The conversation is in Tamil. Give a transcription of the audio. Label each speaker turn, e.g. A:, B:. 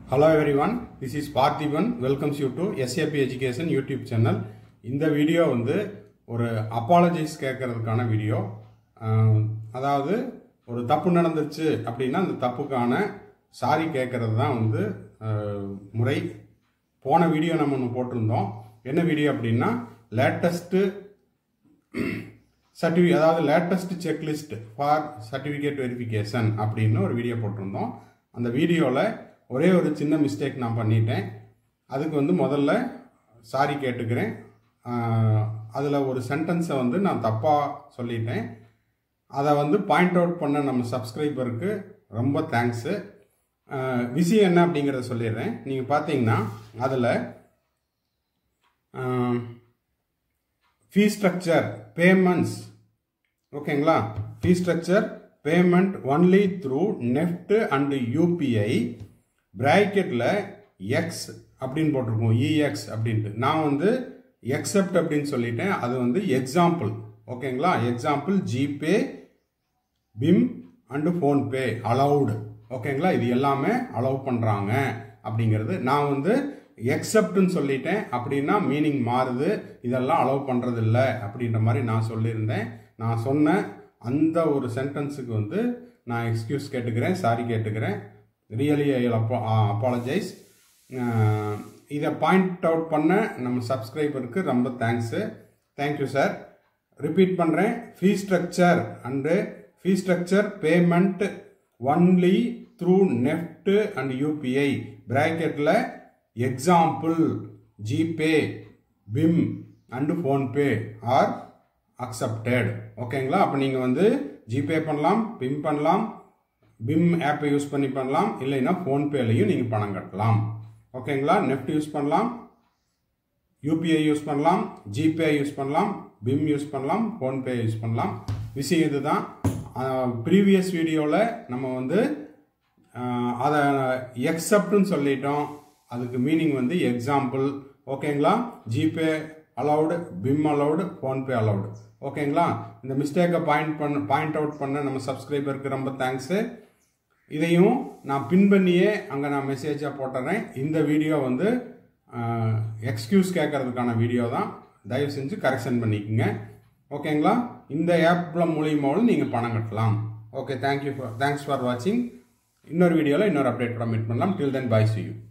A: Hello everyone, this is Parthiban. Welcomes you to SAP Education YouTube channel. இந்த வீடியோ வந்து ஒரு அப்பாலஜைஸ் கேட்கறதுக்கான வீடியோ அஹ், அதாவது ஒரு தப்பு நடந்துச்சு அப்படின்னா அந்த தப்புக்கான சாரி கேட்கறது தான் வந்து அஹ், முறை போன வீடியோ நம்ம ஒன்று போட்டிருந்தோம் என்ன வீடியோ அப்படின்னா லேட்டஸ்ட்டு சர்டிஃபி அதாவது latest checklist for certificate verification அப்படின்னு ஒரு வீடியோ போட்டிருந்தோம் அந்த வீடியோவில் ஒரே ஒரு சின்ன மிஸ்டேக் நான் பண்ணிட்டேன் அதுக்கு வந்து முதல்ல சாரி கேட்டுக்கிறேன் அதில் ஒரு சென்டென்ஸை வந்து நான் தப்பாக சொல்லிட்டேன் அதை வந்து பாயிண்ட் அவுட் பண்ண நம்ம சப்ஸ்கிரைபருக்கு ரொம்ப தேங்க்ஸு விஷயம் என்ன அப்படிங்கிறத சொல்லிடுறேன் நீங்கள் பார்த்தீங்கன்னா அதில் ஃபீ ஸ்ட்ரக்சர் பேமெண்ட்ஸ் ஓகேங்களா fee structure payment only through NEFT and UPI பிராக்கெட்டில் எக்ஸ் அப்படின்னு போட்டிருக்கோம் இஎக்ஸ் அப்படின்ட்டு நான் வந்து எக்ஸப்ட் அப்படின்னு சொல்லிட்டேன் அது வந்து எக்ஸாம்பிள் ஓகேங்களா example GPay BHIM and PhonePe allowed ஓகேங்களா இது எல்லாமே அலோவ் பண்ணுறாங்க அப்படிங்கிறது நான் வந்து எக்ஸப்ட்னு சொல்லிட்டேன் அப்படின்னா மீனிங் மாறுது இதெல்லாம் அலோவ் பண்ணுறது இல்லை அப்படின்ற மாதிரி நான் சொல்லியிருந்தேன் நான் சொன்ன அந்த ஒரு சென்டென்ஸுக்கு வந்து நான் எக்ஸ்கியூஸ் கேட்டுக்கிறேன் சாரி கேட்டுக்கிறேன் ரியலி ஐ அப்பாலஜைஸ் இதை பாயிண்ட் அவுட் பண்ண நம்ம சப்ஸ்கிரைபருக்கு ரொம்ப தேங்க்ஸு தேங்க்யூ சார் ரிப்பீட் பண்ணுறேன் fee structure and fee structure payment only through NEFT and UPI பிராக்கெட்டில் example GPay BHIM and PhonePe are accepted ஓகேங்களா அப்போ நீங்கள் வந்து ஜிபே பண்ணலாம் பிம் பண்ணலாம் பிம் ஆப்பை யூஸ் பண்ணி பண்ணலாம் இல்லைன்னா ஃபோன்பேலையும் நீங்கள் பணம் கட்டலாம் ஓகேங்களா நெஃப்ட் யூஸ் பண்ணலாம் யூபிஐ யூஸ் பண்ணலாம் ஜிபே யூஸ் பண்ணலாம் பிம் யூஸ் பண்ணலாம் ஃபோன்பே யூஸ் பண்ணலாம் விஷயம் இதுதான் ப்ரீவியஸ் வீடியோவில் நம்ம வந்து ஆஹ், அதை எக்ஸப்ட்னு சொல்லிட்டோம் அதுக்கு மீனிங் வந்து எக்ஸாம்பிள் ஓகேங்களா GPay allowed BHIM allowed PhonePe allowed ஓகேங்களா இந்த மிஸ்டேக்கை பாயிண்ட் பண்ண பாயிண்ட் அவுட் பண்ண நம்ம சப்ஸ்கிரைபருக்கு ரொம்ப தேங்க்ஸு இதையும் நான் பின் பண்ணியே அங்கே நான் மெசேஜாக போட்டுறேன் இந்த வீடியோ வந்து எக்ஸ்கியூஸ் கேட்கறதுக்கான வீடியோ தான் தயவு செஞ்சு கரெக்ஷன் பண்ணிக்கோங்க ஓகேங்களா இந்த ஆப்பில் மூலியமாவும் நீங்கள் பணம் கட்டலாம் okay thank you for thanks for வாட்சிங் இன்னொரு வீடியோவில் இன்னொரு அப்டேட்டோட மீட் பண்ணலாம் டில் தென் பாய் சி யூ